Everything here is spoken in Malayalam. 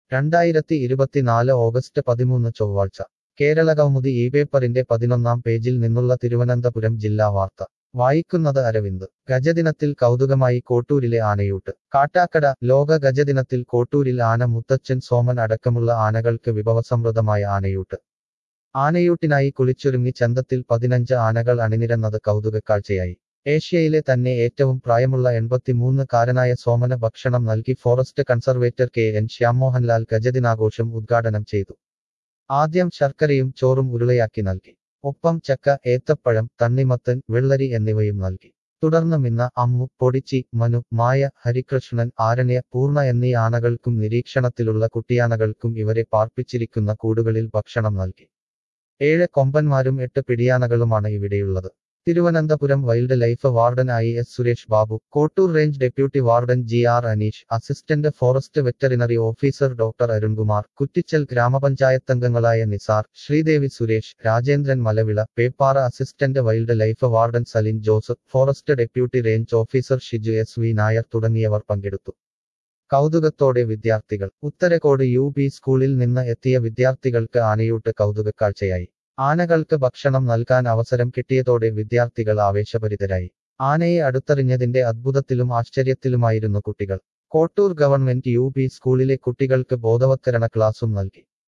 രണ്ടായിരത്തി ഇരുപത്തിനാല് ഓഗസ്റ്റ് പതിമൂന്ന് ചൊവ്വാഴ്ച കേരളകൗമുദി ഈ പേപ്പറിന്റെ പതിനൊന്നാം പേജിൽ നിന്നുള്ള തിരുവനന്തപുരം ജില്ലാ വാർത്ത വായിക്കുന്നത് അരവിന്ദ് ഗജദിനത്തിൽ കൗതുകമായി കോട്ടൂരിലെ ആനയൂട്ട് കാട്ടാക്കട ലോക ഗജദിനത്തിൽ കോട്ടൂരിൽ ആന മുത്തച്ഛൻ സോമൻ അടക്കമുള്ള ആനകൾക്ക് വിഭവസമൃദ്ധമായ ആനയൂട്ട് ആനയൂട്ടിനായി കുളിച്ചൊരുങ്ങി ചന്തത്തിൽ പതിനഞ്ച് ആനകൾ അണിനിരന്നത് കൗതുകക്കാഴ്ചയായി ഏഷ്യയിലെ തന്നെ ഏറ്റവും പ്രായമുള്ള എൺപത്തിമൂന്ന് കാരനായ സോമന ഭക്ഷണം നൽകി forest conservator K N Shyam Mohanlal ഗജദിനാഘോഷം ഉദ്ഘാടനം ചെയ്തു ആദ്യം ശർക്കരയും ചോറും ഉരുളയാക്കി നൽകി ഒപ്പം ചക്ക ഏത്തപ്പഴം തണ്ണിമത്തൻ വെള്ളരി എന്നിവയും നൽകി തുടർന്ന് മിന്ന അമ്മു പൊടിച്ചി മനു മായ ഹരികൃഷ്ണൻ ആരണ്യ പൂർണ്ണ എന്നീ ആനകൾക്കും നിരീക്ഷണത്തിലുള്ള കുട്ടിയാനകൾക്കും ഇവരെ പാർപ്പിച്ചിരിക്കുന്ന കൂടുകളിൽ ഭക്ഷണം നൽകി ഏഴ് കൊമ്പന്മാരും എട്ട് പിടിയാനകളുമാണ് ഇവിടെയുള്ളത് Thiruvananthapuram wildlife warden I S Suresh Babu Kottoor range deputy warden G R Aneesh assistant forest veterinary officer doctor Arunkumar Kuttichal ഗ്രാമപഞ്ചായത്തംഗങ്ങളായ Nisar Sreedevi Suresh Rajendran Malavila Peppara assistant wildlife warden Salin Joseph forest deputy range officer Shiju S V Nair തുടങ്ങിയവർ പങ്കെടുത്തു കൗതുകത്തോടെ വിദ്യാർത്ഥികൾ ഉത്തരകോട് യു പി സ്കൂളിൽ നിന്ന് എത്തിയ വിദ്യാർത്ഥികൾക്ക് ആനയൂട്ട് കൗതുകക്കാഴ്ചയായി ആനകൾക്ക് ഭക്ഷണം നൽകാൻ അവസരം കിട്ടിയതോടെ വിദ്യാർത്ഥികൾ ആവേശഭരിതരായി ആനയെ അടുത്തറിഞ്ഞതിന്റെ അത്ഭുതത്തിലും ആശ്ചര്യത്തിലുമായിരുന്നു കുട്ടികൾ കോട്ടൂർ ഗവൺമെന്റ് യു പി സ്കൂളിലെ കുട്ടികൾക്ക് ബോധവത്കരണ ക്ലാസും നൽകി